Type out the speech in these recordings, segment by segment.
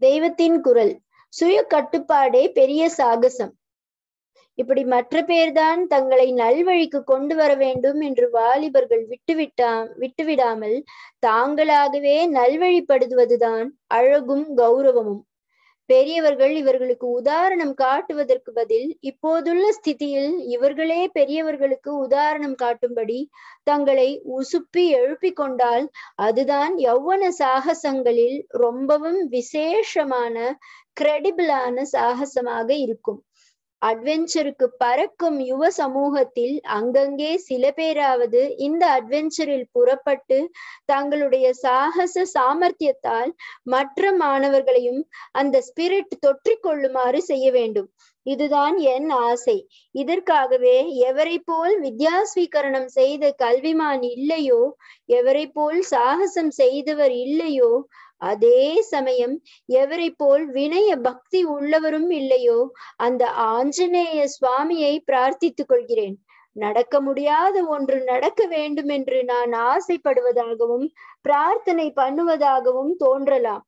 தெய்வத்தின் குரல் சுய கட்டுப்பாடே பெரிய சாகசம் இப்படி மற்ற பேர்தான் தங்களை நல்வழிக்கு கொண்டு வர வேண்டும் என்று வாலிபர்கள் விட்டுவிட்டா விட்டுவிடாமல் தாங்களாகவே நல்வழிப்படுத்துவதுதான் அழகும் கௌரவமும் பெரியவர்கள் இவர்களுக்கு உதாரணம் காட்டுவதற்கு பதில் இப்போதுள்ள ஸ்திதியில் இவர்களே பெரியவர்களுக்கு உதாரணம் காட்டும்படி தங்களை உசுப்பி எழுப்பிக் கொண்டால் அதுதான் யௌவன சாகசங்களில் ரொம்பவும் விசேஷமான கிரெடிபிளான சாகசமாக இருக்கும் அட்வென்ச்சருக்கு பறக்கும் யுவ சமூகத்தில் அங்கங்கே சில பேராவது இந்த அட்வென்ச்சரில் புறப்பட்டு தங்களுடைய சாகச சாமர்த்தியத்தால் மற்ற மாணவர்களையும் அந்த ஸ்பிரிட் தொற்றிக்கொள்ளுமாறு செய்ய வேண்டும் இதுதான் என் ஆசை இதற்காகவே எவரை போல் வித்யாஸ்வீகரணம் செய்த கல்விமான் இல்லையோ எவரை போல் சாகசம் செய்தவர் இல்லையோ அதே சமயம் எவரை போல் வினய பக்தி உள்ளவரும் இல்லையோ அந்த ஆஞ்சநேய சுவாமியை பிரார்த்தித்துக் கொள்கிறேன் நடக்க முடியாத ஒன்று நடக்க வேண்டும் என்று நான் ஆசைப்படுவதாகவும் பிரார்த்தனை பண்ணுவதாகவும் தோன்றலாம்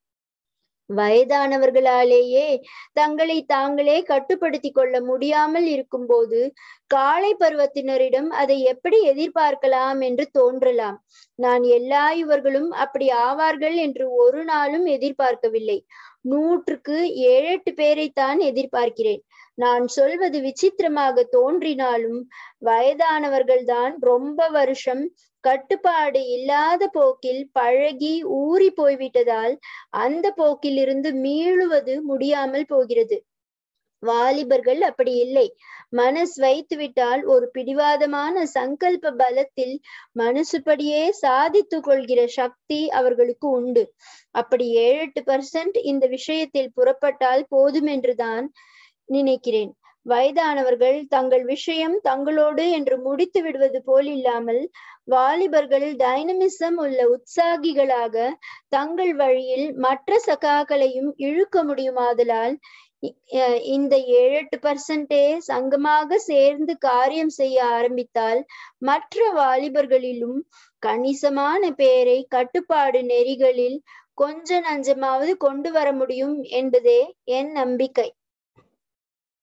வயதானவர்களாலேயே தங்களை தாங்களே கட்டுப்படுத்தி கொள்ள முடியாமல் இருக்கும்போது காலை பருவத்தினரிடம் அதை எப்படி எதிர்பார்க்கலாம் என்று தோன்றலாம் நான் எல்லா இவர்களும் அப்படி ஆவார்கள் என்று ஒரு நாளும் எதிர்பார்க்கவில்லை நூற்றுக்கு ஏழெட்டு பேரைத்தான் எதிர்பார்க்கிறேன் நான் சொல்வது விசித்திரமாக தோன்றினாலும் வயதானவர்கள்தான் ரொம்ப வருஷம் கட்டுப்பாடு இல்லாத போக்கில் பழகி ஊறி போய்விட்டதால் அந்த போக்கிலிருந்து மீளுவது முடியாமல் போகிறது வாலிபர்கள் அப்படி இல்லை மனஸ் வைத்து விட்டால் ஒரு பிடிவாதமான சங்கல்ப பலத்தில் மனசுப்படியே சாதித்து கொள்கிற சக்தி அவர்களுக்கு உண்டு அப்படி ஏழு எட்டு பர்சன்ட் இந்த விஷயத்தில் புறப்பட்டால் போதும் என்றுதான் நினைக்கிறேன் வயதானவர்கள் தங்கள் விஷயம் தங்களோடு என்று முடித்து விடுவது போல் இல்லாமல் வாலிபர்கள் டைனமிசம் உள்ள உற்சாகிகளாக தங்கள் வழியில் மற்ற சகாக்களையும் இழுக்க முடியுமாதலால் இந்த ஏழு எட்டு பர்சன்டே சங்கமாக சேர்ந்து காரியம் செய்ய ஆரம்பித்தால் மற்ற வாலிபர்களிலும் கணிசமான பேரை கட்டுப்பாடு நெறிகளில் கொஞ்ச நஞ்சமாவது கொண்டு வர முடியும் என்பதே என் நம்பிக்கை